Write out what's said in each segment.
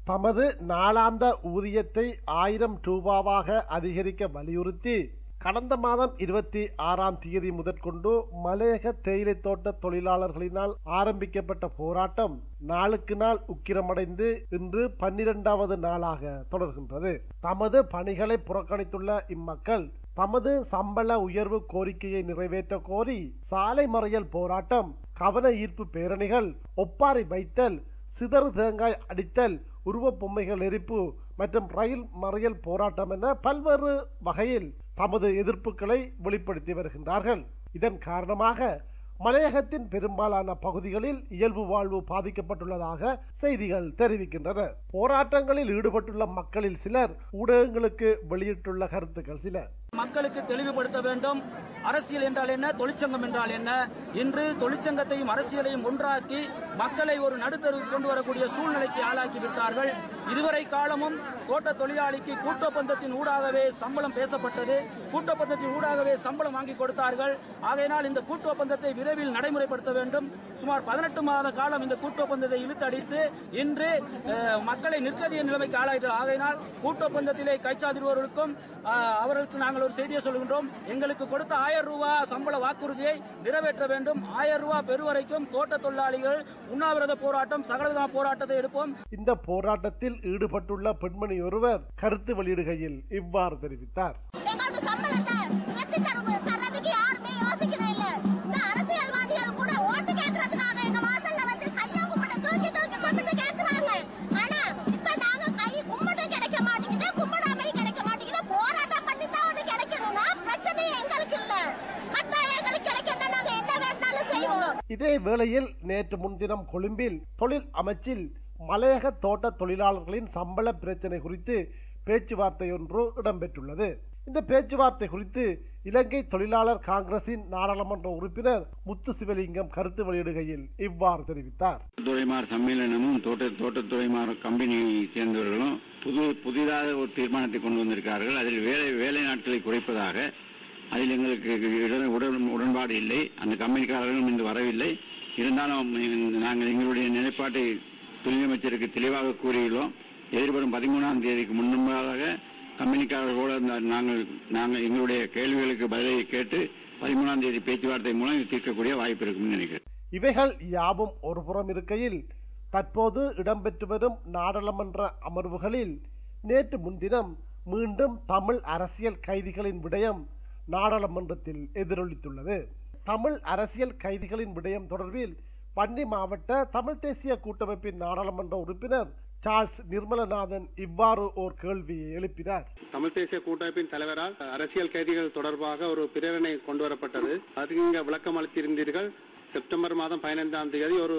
தமது நாளாந்த ஊதியத்தை ஆயிரம் ரூபாவாக அதிகரிக்க வலியுறுத்தி கடந்த மாதம் இருபத்தி ஆறாம் தேதி முதற்கொண்டு மலையக தேயிலை தோட்ட தொழிலாளர்களினால் ஆரம்பிக்கப்பட்ட போராட்டம் நாளுக்கு நாள் உக்கிரமடைந்து இன்று பன்னிரெண்டாவது நாளாக தொடர்கின்றது தமது பணிகளை புறக்கணித்துள்ள இம்மக்கள் தமது சம்பள உயர்வு கோரிக்கையை நிறைவேற்ற கோரி சாலை மறியல் போராட்டம் கவன ஈர்ப்பு பேரணிகள் ஒப்பாரி வைத்தல் சிதறு தேங்காய் அடித்தல் உருவப் பொம்மைகள் எரிப்பு மற்றும் ரயில் மறியல் போராட்டம் என பல்வேறு வகையில் தமது எதிர்ப்புகளை வெளிப்படுத்தி வருகின்றார்கள் இதன் காரணமாக மலையகத்தின் பெரும்பாலான பகுதிகளில் இயல்பு வாழ்வு பாதிக்கப்பட்டுள்ளதாக செய்திகள் தெரிவிக்கின்றன போராட்டங்களில் ஈடுபட்டுள்ள மக்களில் சிலர் ஊடகங்களுக்கு வெளியிட்டுள்ள கருத்துக்கள் சில மக்களுக்கு தெளிவுபடுத்த வேண்டும் அரசியல் என்றால் என்ன தொழிற்சங்கம் என்றால் என்ன இன்று தொழிற்சங்கத்தையும் அரசியலையும் ஒன்றாக்கி மக்களை ஒரு நடுத்தருக்கு கொண்டு வரக்கூடிய சூழ்நிலைக்கு ஆளாக்கி விட்டார்கள் இதுவரை காலமும் தோட்ட தொழிலாளிக்கு கூட்டொப்பந்தத்தின் ஊடாகவே சம்பளம் பேசப்பட்டது கூட்டொப்பந்தத்தின் ஊடாகவே சம்பளம் வாங்கி கொடுத்தார்கள் ஆகையினால் இந்த கூட்டொப்பந்தத்தை விரைவில் நடைமுறைப்படுத்த வேண்டும் சுமார் பதினெட்டு மாத காலம் இந்த கூட்டொப்பந்தத்தை இழுத்தடித்து இன்று அஹ், மக்களை நிற்கதிய நிலைமைக்கு ஆளாயிட்டார் ஆகையினால் கூட்டொப்பந்தத்திலே கைச்சாதிடுபவர்களுக்கும் அஹ், அவர்களுக்கு நாங்கள் ஒரு செய்தியை சொல்கின்றோம் எங்களுக்கு கொடுத்த ஆயிரம் ரூபாய் சம்பள வாக்குறுதியை நிறைவேற்ற வேண்டும் ஆயிரம் ரூபாய் பெறுவரைக்கும் தோட்ட தொழிலாளிகள் உண்ணாவிரத போராட்டம் சகலவிதமான போராட்டத்தை எடுப்போம் இந்த போராட்டத்தில் ஈடுபட்டுள்ள பெண்மணி ஒருவர் கருத்து வெளியிடுகையில் இவ்வாறு தெரிவித்தார் எங்களோட சம்பளத்தை வெட்டி தர தர்றதுக்கு யாருமே யோசிக்கிறே இல்ல இந்த அரசியல்வாதிகள் கூட ஓட்டு கேட்கறதுக்காக எங்க வாசல்ல வந்து கையை கும்பிட்டு தூக்கி தூக்கி கும்பிட்டு கேட்கறாங்க ஆனா இப்ப நாங்க கை கும்பிட்டு கிடைக்க மாட்டேங்குது கும்பிடாம கிடைக்க மாட்டேங்குது போராட்டம் பண்ணி தான் ஒண்ணு கிடைக்கணும்னா பிரச்சனை எங்களுக்கு இல்ல மத்த எங்களுக்கு கிடைக்கணும்னா நாங்க என்ன வேணாலும் செய்வோம் இதே வேளையில் நேற்று முன்தினம் கொழும்பில் தொழில் அமைச்சில் மலையக தோட்ட தொழிலாளர்களின் சம்பள பிரச்சினை குறித்து பேச்சுவார்த்தை ஒன்று இடம்பெற்றுள்ளது இந்த பேச்சுவார்த்தை குறித்து இலங்கை தொழிலாளர் காங்கிரசின் நாடாளுமன்ற உறுப்பினர் முத்து சிவலிங்கம் கருத்து வெளியிடுகையில் இவ்வாறு தெரிவித்தார் துறைமார் சம்மேளனமும் தோட்ட தோட்டத்துறைமார் கம்பெனியை சேர்ந்தவர்களும் புது புதிதாக ஒரு தீர்மானத்தை கொண்டு வந்திருக்கார்கள் அதில் வேலை வேலை நாட்களை குறைப்பதாக அதில் எங்களுக்கு இட- உடன் உடன்பாடு இல்லை அந்த கம்பெனிக்காரர்களும் இன்று வரவில்லை இருந்தாலும் நாங்கள் எங்களுடைய நிலைப்பாட்டை தொழிலமைச்சருக்கு தெளிவாக கூறியுள்ளோம் எதிர்வரும் பதிமூணாம் தேதிக்கு முன்பாக கம்பெனிக்காரர்களோடு அந்த- நாங்கள் நாங்கள் எங்களுடைய கேள்விகளுக்கு பதிலை கேட்டு பதிமூணாம் தேதி பேச்சுவார்த்தை மூலம் இது தீர்க்கக்கூடிய வாய்ப்பு இருக்கும்னு நினைக்கிறேன் இவைகள் யாவும் ஒருபுறம் இருக்கையில் தற்போது இடம்பெற்று வரும் நாடாளுமன்ற அமர்வுகளில் நேற்று முன்தினம் மீண்டும் தமிழ் அரசியல் கைதிகளின் விடயம் நாடாளுமன்றத்தில் எதிரொலித்துள்ளது தமிழ் அரசியல் கைதிகளின் விடயம் தொடர்பில் வன்னி மாவட்ட தமிழ் தேசிய கூட்டமைப்பின் நாடாளுமன்ற உறுப்பினர் சார்ல்ஸ் நிர்மலநாதன் இவ்வாறு ஓர் கேள்வியை எழுப்பினார் தமிழ் தேசிய கூட்டமைப்பின் தலைவரால் அரசியல் கைதிகள் தொடர்பாக ஒரு பிரேரணை கொண்டு வரப்பட்டது அதுக்கு நீங்க விளக்கம் அளித்திருந்தீர்கள் செப்டம்பர் மாதம் பதினைந்தாம் தேதி ஒரு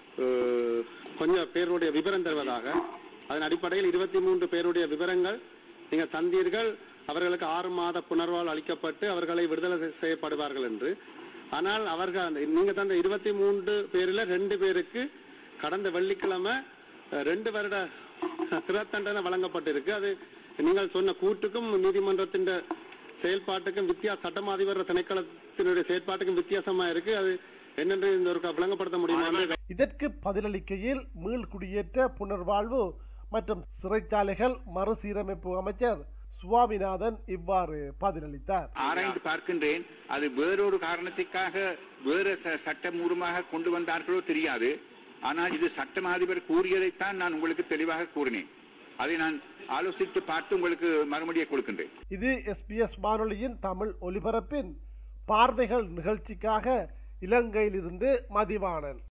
அஹ், கொஞ்சம் பேருடைய விவரம் தருவதாக அதன் அடிப்படையில் இருபத்தி மூன்று பேருடைய விவரங்கள் நீங்க தந்தீர்கள் அவர்களுக்கு ஆறு மாத புனர்வாழ் அளிக்கப்பட்டு அவர்களை விடுதலை செய்- செய்யப்படுவார்கள் என்று ஆனால் அவர்கள் அந்த நீங்க தந்த இருபத்தி மூன்று பேரில் ரெண்டு பேருக்கு கடந்த வெள்ளிக்கிழமை அஹ், ரெண்டு வருட சிறை தண்டனை வழங்கப்பட்டிருக்கு அது நீங்கள் சொன்ன கூட்டுக்கும் நீதிமன்றத்தின் செயல்பாட்டுக்கும் வித்தியாச சட்டமா அதிபர் திணைக்களத்தினுடைய செயல்பாட்டுக்கும் வித்தியாசமா இருக்கு அது என்னென்று இந்த ஒரு விளங்கப்படுத்த முடியுமா இதற்கு பதிலளிக்கையில் மீள்குடியேற்ற புனர்வாழ்வு மற்றும் சிறைச்சாலைகள் மறுசீரமைப்பு அமைச்சர் சுவாமிநாதன் இவ்வாறு பதிலளித்தார் ஆராய்ந்து பார்க்கின்றேன் அது வேறொரு காரணத்துக்காக வேறு ச- சட்டமூலமாக கொண்டு வந்தார்களோ தெரியாது ஆனால் இது சட்ட அதிபர் கூறியதைத்தான் நான் உங்களுக்கு தெளிவாக கூறினேன் அதை நான் ஆலோசித்து பார்த்து உங்களுக்கு மறுமொழியை கொடுக்கின்றேன் இது எஸ்பிஎஸ் வானொலியின் தமிழ் ஒலிபரப்பின் பார்வைகள் நிகழ்ச்சிக்காக இலங்கையிலிருந்து மதிவாணன்